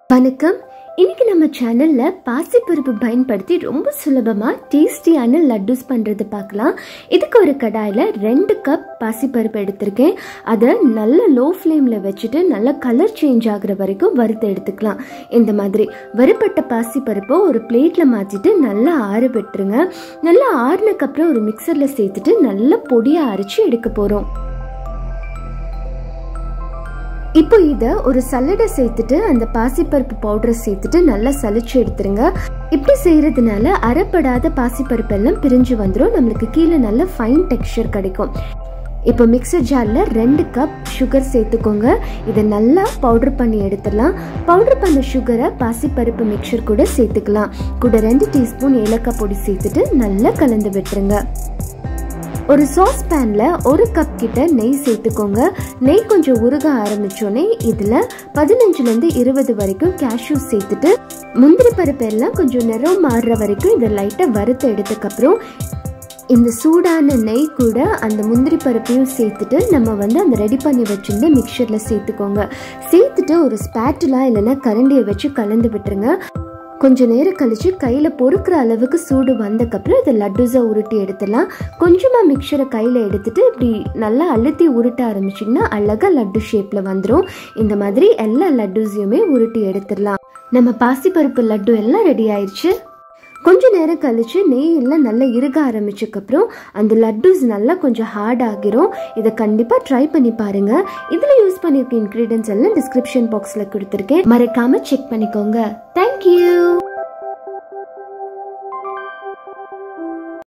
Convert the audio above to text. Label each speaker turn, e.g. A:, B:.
A: வணக்கம் இன்னைக்கு நம்ம சேனல்ல பாசிப்பருப்பு பயன்படுத்தி ரொம்ப சுலபமா டேஸ்டியான லட்டுஸ் பண்றது பார்க்கலாம் இதுக்கு ஒரு கடாயில ரெண்டு கப் பாசிப்பருப்பு எடுத்திருக்கேன் அதை நல்ல லோ ஃப்ளேம்ல வச்சுட்டு நல்ல கலர் சேஞ்ச் ஆகுற வரைக்கும் வறுத்து எடுத்துக்கலாம் இந்த மாதிரி வறுப்பட்ட பாசிப்பருப்பை ஒரு பிளேட்ல மாத்திட்டு நல்லா ஆற விட்டுருங்க நல்லா ஆறுனக்கப்புறம் ஒரு மிக்சர்ல சேர்த்துட்டு நல்லா பொடியா அரைச்சு எடுக்க போறோம் இப்போ இதை ஒரு சல்லடை சேர்த்துட்டு அந்த பாசிப்பருப்பு பவுடரை சேர்த்துட்டு நல்லா சலிச்சு எடுத்துருங்க இப்படி செய்யறதுனால அரைப்படாத பாசிப்பருப்பு எல்லாம் பிரிஞ்சு வந்துடும் நம்மளுக்கு கீழே நல்ல ஃபைன் டெக்ஸ்சர் கிடைக்கும் இப்போ மிக்சர் ஜாரில் ரெண்டு கப் சுகர் சேர்த்துக்கோங்க இதை நல்லா பவுடர் பண்ணி எடுத்துடலாம் பவுடர் பண்ண சுகரை பாசிப்பருப்பு மிக்சர் கூட சேர்த்துக்கலாம் கூட ரெண்டு டீஸ்பூன் ஏலக்காய் பொடி சேர்த்துட்டு நல்லா கலந்து விட்டுருங்க ஒரு சாஸ் பேன்ல ஒரு கப் கிட்ட நெய் சேர்த்துக்கோங்க நெய் கொஞ்சம் உருக ஆரம்பிச்சோடனே இதுல பதினஞ்சுல இருந்து இருபது வரைக்கும் கேஷ்யூ சேர்த்துட்டு முந்திரி பருப்பு எல்லாம் கொஞ்சம் நிறம் மாறுற வரைக்கும் இதை லைட்டா வறுத்து எடுத்ததுக்கப்புறம் இந்த சூடான நெய் கூட அந்த முந்திரி பருப்பையும் சேர்த்துட்டு நம்ம வந்து அந்த ரெடி பண்ணி வச்சிருந்த மிக்சரில் சேர்த்துக்கோங்க சேர்த்துட்டு ஒரு ஸ்பேட்டுலா இல்லைன்னா கரண்டியை வச்சு கலந்து விட்டுருங்க கொஞ்ச நேரம் கழிச்சு கையில் பொறுக்கிற அளவுக்கு சூடு வந்தக்கப்புறம் இதை லட்டுஸை உருட்டி எடுத்துடலாம் கொஞ்சமாக மிக்சரை கையில் எடுத்துட்டு இப்படி நல்லா அழுத்தி உருட்ட ஆரம்பிச்சிங்கன்னா அழகாக லட்டு ஷேப்பில் வந்துடும் இந்த மாதிரி எல்லா லட்டுஸையுமே உருட்டி எடுத்துடலாம் நம்ம பாசிப்பருப்பு லட்டு எல்லாம் ரெடி ஆயிடுச்சு கொஞ்ச நேரம் கழிச்சு நெய் எல்லாம் நல்லா இருக ஆரம்பிச்சதுக்கப்புறம் அந்த லட்டுஸ் நல்லா கொஞ்சம் ஹார்ட் ஆகிரும் இதை கண்டிப்பாக ட்ரை பண்ணி பாருங்க இதில் யூஸ் பண்ணியிருக்க இன்க்ரீடியன்ஸ் எல்லாம் டிஸ்கிரிப்ஷன் பாக்ஸில் கொடுத்துருக்கேன் மறக்காம செக் பண்ணிக்கோங்க தேங்க்யூ